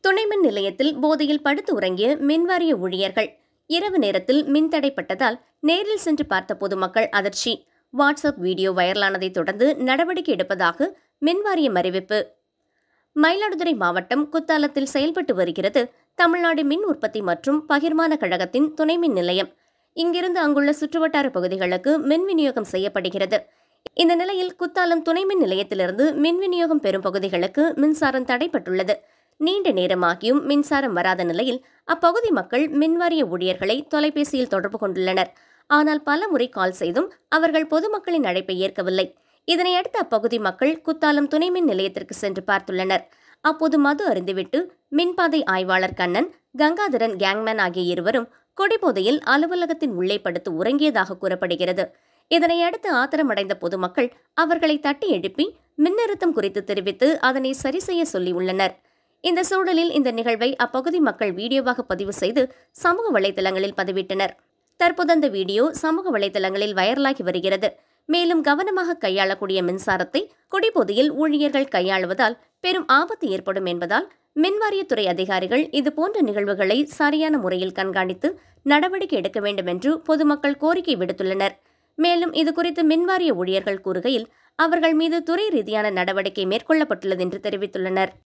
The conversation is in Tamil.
துணைமின் நிலையத்தில் போதையில் படுத்து உறங்கிய மின்வாரிய ஊழியர்கள் இரவு நேரத்தில் மின் தடைப்பட்டதால் நேரில் சென்று பார்த்த பொதுமக்கள் அதிர்ச்சி வாட்ஸ்அப் வீடியோ வைரலானதை தொடர்ந்து நடவடிக்கை எடுப்பதாக மின்வாரியம் அறிவிப்பு மயிலாடுதுறை மாவட்டம் குத்தாலத்தில் செயல்பட்டு வருகிறது தமிழ்நாடு மின் உற்பத்தி மற்றும் பகிர்மான கழகத்தின் துணை மின் நிலையம் இங்கிருந்து அங்குள்ள சுற்றுவட்டார பகுதிகளுக்கு மின் விநியோகம் செய்யப்படுகிறது இந்த நிலையில் குத்தாலம் துணை மின் நிலையத்திலிருந்து மின் விநியோகம் பெறும் பகுதிகளுக்கு மின்சாரம் தடைப்பட்டுள்ளது நீண்ட நேரமாகியும் மின்சாரம் வராத நிலையில் அப்பகுதி மக்கள் மின்வாரிய ஊழியர்களை தொலைபேசியில் தொடர்பு கொண்டுள்ளனர் ஆனால் பல முறை கால் செய்தும் அவர்கள் பொதுமக்களின் அழைப்பை ஏற்கவில்லை இதனையடுத்து அப்பகுதி மக்கள் குத்தாலம் துணை மின் நிலையத்திற்கு சென்று பார்த்துள்ளனர் அப்போது மது அருந்திவிட்டு மின்பாதை ஆய்வாளர் கண்ணன் கங்காதரன் கேங்மேன் ஆகிய இருவரும் கொடிபோதையில் அலுவலகத்தின் உள்ளே படுத்து உறங்கியதாக கூறப்படுகிறது இதனையடுத்து ஆத்திரமடைந்த பொதுமக்கள் அவர்களை தட்டி எழுப்பி மின்னிறுத்தம் குறித்து தெரிவித்து அதனை சரி செய்ய சொல்லியுள்ளனர் இந்த சூழலில் இந்த நிகழ்வை அப்பகுதி மக்கள் வீடியோவாக பதிவு செய்து சமூக வலைதளங்களில் பதிவிட்டனர் தற்போது அந்த வீடியோ சமூக வலைதளங்களில் வைரலாகி வருகிறது மேலும் கவனமாக கையாளக்கூடிய மின்சாரத்தை குடிபோதையில் ஊழியர்கள் கையாளுவதால் பெரும் ஆபத்து ஏற்படும் என்பதால் மின்வாரியத்துறை அதிகாரிகள் இதுபோன்ற நிகழ்வுகளை சரியான முறையில் கண்காணித்து நடவடிக்கை எடுக்க வேண்டும் என்று பொதுமக்கள் கோரிக்கை விடுத்துள்ளனர் மேலும் இதுகுறித்து மின்வாரிய ஊழியர்கள் கூறுகையில் அவர்கள் மீது துறை ரீதியான நடவடிக்கை மேற்கொள்ளப்பட்டுள்ளது என்று தெரிவித்துள்ளனர்